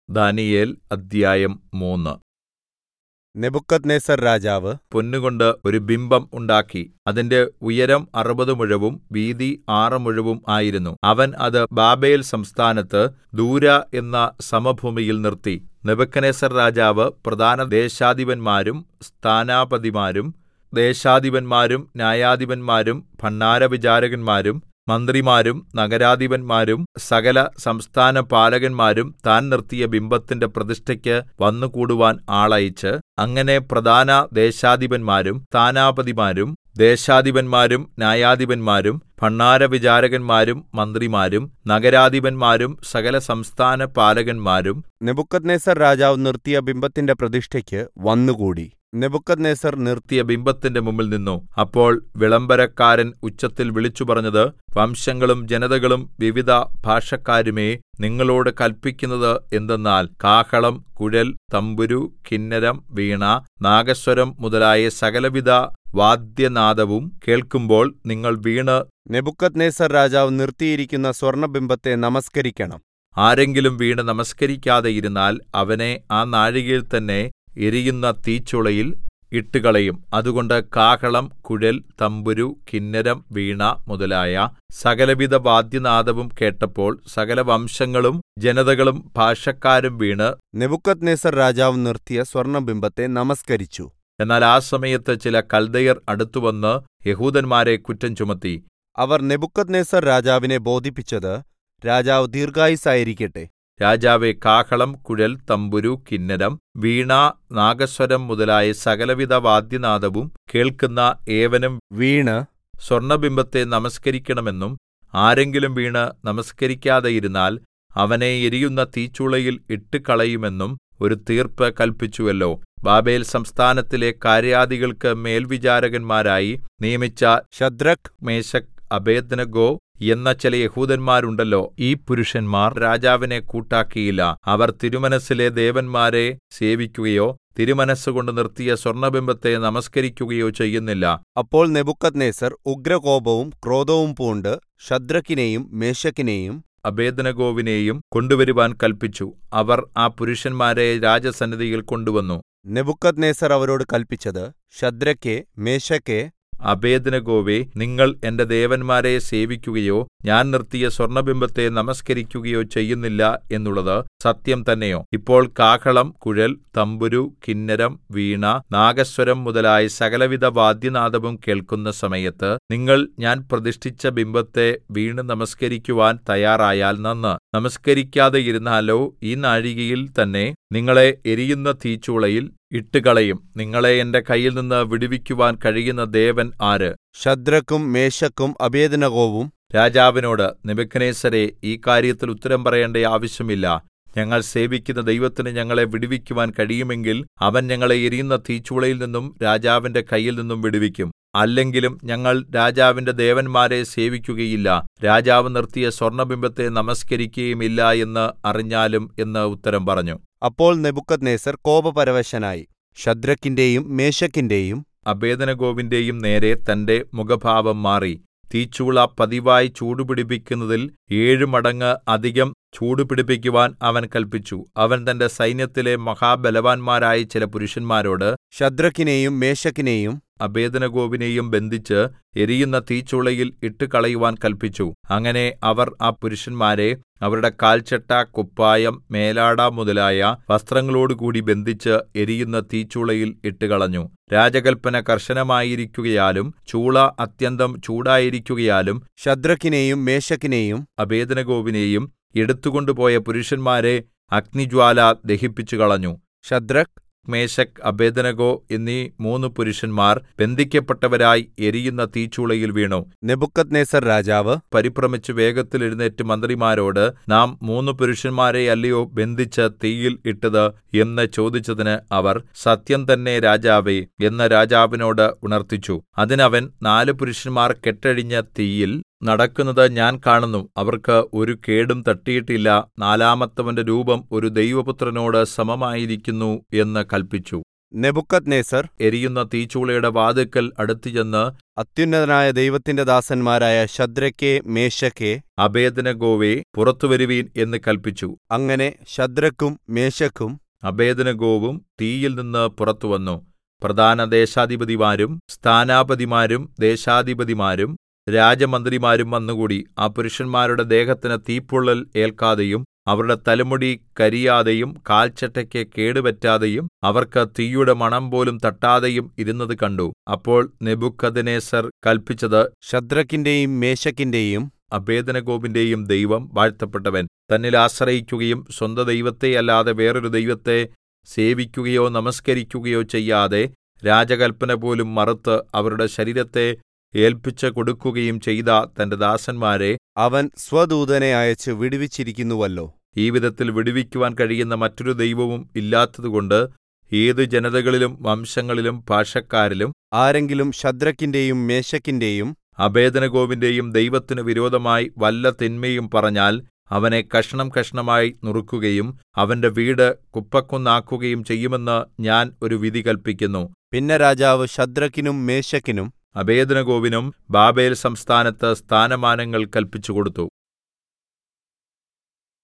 ദാനീയേൽ അദ്ധ്യായം മൂന്ന് നെബൂഖദ്നേസർ രാജാവ് പൊന്നുകൊണ്ട് ഒരു ബിംബം ഉണ്ടാക്കി അതിന്റെ ഉയരം അറുപത് മുഴവും വീതി ആറ് മുഴവും ആയിരുന്നു അവൻ അത് ബാബേൽ സംസ്ഥാനത്ത് ദൂര എന്ന സമഭൂമിയിൽ നിർത്തി നെബൂഖദ്നേസർ രാജാവ് പ്രധാന ദേശാധിപന്മാരും സ്ഥാനാപതിമാരും ദേശാധിപന്മാരും ന്യായാധിപന്മാരും ഭണ്ഡാരവിചാരകന്മാരും മന്ത്രിമാരും നഗരാധിപന്മാരും സകല സംസ്ഥാനപാലകന്മാരും താൻ നിർത്തിയ ബിംബത്തിന്റെ പ്രതിഷ്ഠയ്ക്ക് വന്നുകൂടുവാൻ ആളയച്ച് അങ്ങനെ പ്രധാന ദേശാധിപന്മാരും സ്ഥാനാപതിമാരും ദേശാധിപന്മാരും ന്യായാധിപന്മാരും ഭണ്ഡാരവിചാരകന്മാരും മന്ത്രിമാരും നഗരാധിപന്മാരും സകല സംസ്ഥാനപാലകന്മാരും നെബൂഖദ്നേസർ രാജാവ് നിർത്തിയ ബിംബത്തിന്റെ പ്രതിഷ്ഠയ്ക്ക് വന്നുകൂടി നെബൂഖദ്നേസർ നിർത്തി നിർത്തിയ ബിംബത്തിന്റെ മുമ്പിൽ നിന്നു അപ്പോൾ വിളംബരക്കാരൻ ഉച്ചത്തിൽ വിളിച്ചു പറഞ്ഞത് വംശങ്ങളും ജനതകളും വിവിധ ഭാഷക്കാരുമേ നിങ്ങളോട് കല്പിക്കുന്നത് എന്തെന്നാൽ കാഹളം കുഴൽ തമ്പുരു കിന്നരം വീണ നാഗസ്വരം മുതലായ സകലവിധ വാദ്യനാദവും കേൾക്കുമ്പോൾ നിങ്ങൾ വീണ് നെബൂഖദ്നേസർ രാജാവ് നിർത്തിയിരിക്കുന്ന സ്വർണ്ണബിംബത്തെ നമസ്കരിക്കണം ആരെങ്കിലും വീണ് നമസ്കരിക്കാതെ ഇരുന്നാൽ അവനെ ആ നാഴികയിൽ തന്നെ എരിയുന്ന തീച്ചൂളയിൽ ഇട്ടുകളയും അതുകൊണ്ട് കാഹളം കുഴൽ തമ്പുരു കിന്നരം വീണ മുതലായ സകലവിധ വാദ്യനാദവും കേട്ടപ്പോൾ സകല വംശങ്ങളും ജനതകളും ഭാഷക്കാരും വീണ് നെബൂഖദ്നേസർ രാജാവ് നിർത്തിയ സ്വർണ്ണബിംബത്തെ നമസ്കരിച്ചു എന്നാൽ ആ സമയത്ത് ചില കൽദയർ അടുത്തുവന്ന് യഹൂദന്മാരെ കുറ്റം ചുമത്തി അവർ നെബൂഖദ്നേസർ രാജാവിനെ ബോധിപ്പിച്ചത് രാജാവ് ദീർഘായുസായിരിക്കട്ടെ രാജാവേ കാഹളം കുഴൽ തമ്പുരു കിന്നരം വീണ നാഗസ്വരം മുതലായ സകലവിധ വാദ്യനാദവും കേൾക്കുന്ന ഏവനും വീണ് സ്വർണ്ണബിംബത്തെ നമസ്കരിക്കണമെന്നും ആരെങ്കിലും വീണ് നമസ്കരിക്കാതെ ഇരുന്നാൽ അവനെ എരിയുന്ന തീച്ചൂളയിൽ ഇട്ടുകളയുമെന്നും ഒരു തീർപ്പ് കൽപ്പിച്ചുവല്ലോ ബാബേൽ സംസ്ഥാനത്തിലെ കാര്യാദികൾക്ക് മേൽവിചാരകന്മാരായി നിയമിച്ച ശദ്രക് മേശക് അബേദ്നെഗോ എന്ന ചില യഹൂദന്മാരുണ്ടല്ലോ ഈ പുരുഷന്മാർ രാജാവിനെ കൂട്ടാക്കിയില്ല അവർ തിരുമനസ്സിലെ ദേവന്മാരെ സേവിക്കുകയോ തിരുമനസ്സുകൊണ്ട് നിർത്തിയ സ്വർണ്ണബിംബത്തെ നമസ്കരിക്കുകയോ ചെയ്യുന്നില്ല അപ്പോൾ നെബൂഖദ്നേസർ ഉഗ്രകോപവും ക്രോധവും പൂണ്ട് ശദ്രക്കിനെയും മേശക്കിനെയും അബേദ്നെഗോവിനെയും കൊണ്ടുവരുവാൻ കല്പിച്ചു അവർ ആ പുരുഷന്മാരെ രാജസന്നിധിയിൽ കൊണ്ടുവന്നു നെബൂഖദ്നേസർ അവരോട് കൽപ്പിച്ചത് ശദ്രക്കെ മേശക്കെ അബേദ്നെഗോവേ നിങ്ങൾ എന്റെ ദേവന്മാരെ സേവിക്കുകയോ ഞാൻ നിർത്തിയ സ്വർണ്ണബിംബത്തെ നമസ്കരിക്കുകയോ ചെയ്യുന്നില്ല എന്നുള്ളത് സത്യം തന്നെയോ ഇപ്പോൾ കാഹളം കുഴൽ തമ്പുരു കിന്നരം വീണ നാഗസ്വരം മുതലായ സകലവിധ വാദ്യനാദവും കേൾക്കുന്ന സമയത്ത് നിങ്ങൾ ഞാൻ പ്രതിഷ്ഠിച്ച ബിംബത്തെ വീണ് നമസ്കരിക്കുവാൻ തയ്യാറായാൽ നന്ന് നമസ്കരിക്കാതെ ഇരുന്നാലോ ഈ നാഴികയിൽ തന്നെ നിങ്ങളെ എരിയുന്ന തീച്ചൂളയിൽ ഇട്ടുകളയും നിങ്ങളെ എന്റെ കയ്യിൽ നിന്ന് വിടുവിക്കുവാൻ കഴിയുന്ന ദേവൻ ആര് ശദ്രക്കും മേശക്കും അബേദനകോവും രാജാവിനോട് നെബൂഖദ്നേസരേ ഈ കാര്യത്തിൽ ഉത്തരം പറയേണ്ട ആവശ്യമില്ല ഞങ്ങൾ സേവിക്കുന്ന ദൈവത്തിന് ഞങ്ങളെ വിടുവിക്കുവാൻ കഴിയുമെങ്കിൽ അവൻ ഞങ്ങളെ എരിയുന്ന തീച്ചൂളയിൽ നിന്നും രാജാവിന്റെ കയ്യിൽ നിന്നും വിടുവിക്കും അല്ലെങ്കിലും ഞങ്ങൾ രാജാവിന്റെ ദേവന്മാരെ സേവിക്കുകയില്ല രാജാവ് നിർത്തിയ സ്വർണ്ണബിംബത്തെ നമസ്കരിക്കുകയുമില്ല എന്ന് അറിഞ്ഞാലും എന്ന് ഉത്തരം പറഞ്ഞു അപ്പോൾ നെബൂഖദ്നേസർ കോപപരവശനായി ശദ്രക്കിന്റെയും മേശക്കിന്റെയും അബേദനഗോവിന്റെയും നേരെ തന്റെ മുഖഭാവം മാറി തീച്ചൂള പതിവായി ചൂടുപിടിപ്പിക്കുന്നതിൽ ഏഴു മടങ്ങ് അധികം ചൂടുപിടിപ്പിക്കുവാൻ അവൻ കല്പിച്ചു അവൻ തന്റെ സൈന്യത്തിലെ മഹാബലവാന്മാരായ ചില പുരുഷന്മാരോട് ശദ്രക്കിനെയും മേശക്കിനെയും അബേദനഗോവിനെയും ബന്ധിച്ച് എരിയുന്ന തീച്ചൂളയിൽ ഇട്ടുകളയുവാൻ കല്പിച്ചു അങ്ങനെ അവർ ആ പുരുഷന്മാരെ അവരുടെ കാൽച്ചട്ട കുപ്പായം മേലാട മുതലായ വസ്ത്രങ്ങളോടുകൂടി ബന്ധിച്ച് എരിയുന്ന തീച്ചൂളയിൽ ഇട്ടുകളഞ്ഞു രാജകൽപ്പന കർശനമായിരിക്കുകയാലും ചൂള അത്യന്തം ചൂടായിരിക്കുകയാലും ശദ്രക്കിനെയും മേശക്കിനെയും അബേദനഗോവിനെയും എടുത്തുകൊണ്ടുപോയ പുരുഷന്മാരെ അഗ്നിജ്വാല ദഹിപ്പിച്ചു കളഞ്ഞു ശദ്രക് മേശക് അബേദനഗോ എന്നീ മൂന്ന് പുരുഷന്മാർ ബന്ധിക്കപ്പെട്ടവരായി എരിയുന്ന തീച്ചൂളയിൽ വീണു നെബൂഖദ്നേസർ രാജാവ് പരിഭ്രമിച്ച് വേഗത്തിൽ എഴുന്നേറ്റ് മന്ത്രിമാരോട് നാം മൂന്ന് പുരുഷന്മാരെ അല്ലയോ ബന്ധിച്ച് തീയിൽ ഇട്ടത് എന്ന് ചോദിച്ചതിന് അവർ സത്യം തന്നെ രാജാവേ എന്ന് രാജാവിനോട് ഉണർത്തിച്ചു അതിനവൻ നാല് പുരുഷന്മാർ കെട്ടഴിഞ്ഞ തീയിൽ നടക്കുന്നത് ഞാൻ കാണുന്നു അവർക്ക് ഒരു കേടും തട്ടിയിട്ടില്ല നാലാമത്തവന്റെ രൂപം ഒരു ദൈവപുത്രനോട് സമമായിരിക്കുന്നു എന്ന് കല്പിച്ചു നെബൂഖദ്നേസർ എരിയുന്ന തീച്ചൂളയുടെ വാതിൽക്കൽ അടുത്തുചെന്ന് അത്യുന്നതനായ ദൈവത്തിന്റെ ദാസന്മാരായ ശദ്രക്കെ മേശക്കെ അബേദ്നെഗോവേ പുറത്തു വരുവീൻ എന്ന് കല്പിച്ചു അങ്ങനെ ശദ്രക്കും മേശക്കും അബേദ്നെഗോവും തീയിൽ നിന്ന് പുറത്തുവന്നു പ്രധാന ദേശാധിപതിമാരും സ്ഥാനാപതിമാരും ദേശാധിപതിമാരും രാജമന്ത്രിമാരും വന്നുകൂടി ആ പുരുഷന്മാരുടെ ദേഹത്തിന് തീപ്പൊള്ളൽ ഏൽക്കാതെയും അവരുടെ തലമുടി കരിയാതെയും കാൽച്ചട്ടയ്ക്ക് കേടുപറ്റാതെയും അവർക്ക് തീയുടെ മണം പോലും തട്ടാതെയും ഇരുന്നത് കണ്ടു അപ്പോൾ നെബൂഖദ്നേസർ കല്പിച്ചത് ശദ്രക്കിന്റെയും മേശക്കിന്റെയും അബേദനഗോപിന്റെയും ദൈവം വാഴ്ത്തപ്പെട്ടവൻ തന്നിൽ ആശ്രയിക്കുകയും സ്വന്ത ദൈവത്തെ അല്ലാതെ വേറൊരു ദൈവത്തെ സേവിക്കുകയോ നമസ്കരിക്കുകയോ ചെയ്യാതെ രാജകൽപ്പന പോലും മറുത്ത് അവരുടെ ശരീരത്തെ ഏല്പിച്ചു കൊടുക്കുകയും ചെയ്ത തന്റെ ദാസന്മാരെ അവൻ സ്വദൂതനെ അയച്ച് വിടുവിച്ചിരിക്കുന്നുവല്ലോ ഈ വിധത്തിൽ വിടുവിക്കുവാൻ കഴിയുന്ന മറ്റൊരു ദൈവവും ഇല്ലാത്തതുകൊണ്ട് ഏതു ജനതകളിലും വംശങ്ങളിലും ഭാഷക്കാരിലും ആരെങ്കിലും ശദ്രക്കിന്റെയും മേശക്കിന്റെയും അബേദനഗോവിന്റെയും ദൈവത്തിനു വിരോധമായി വല്ല തിന്മയും പറഞ്ഞാൽ അവനെ കഷണം കഷണമായി നുറുക്കുകയും അവന്റെ വീട് കുപ്പക്കുന്നാക്കുകയും ചെയ്യുമെന്ന് ഞാൻ ഒരു വിധി കല്പിക്കുന്നു പിന്നെ രാജാവ് ശദ്രക്കിനും മേശക്കിനും അബേദനഗോവിനും ബാബേൽ സംസ്ഥാനത്ത് സ്ഥാനമാനങ്ങൾ കല്പിച്ചുകൊടുത്തു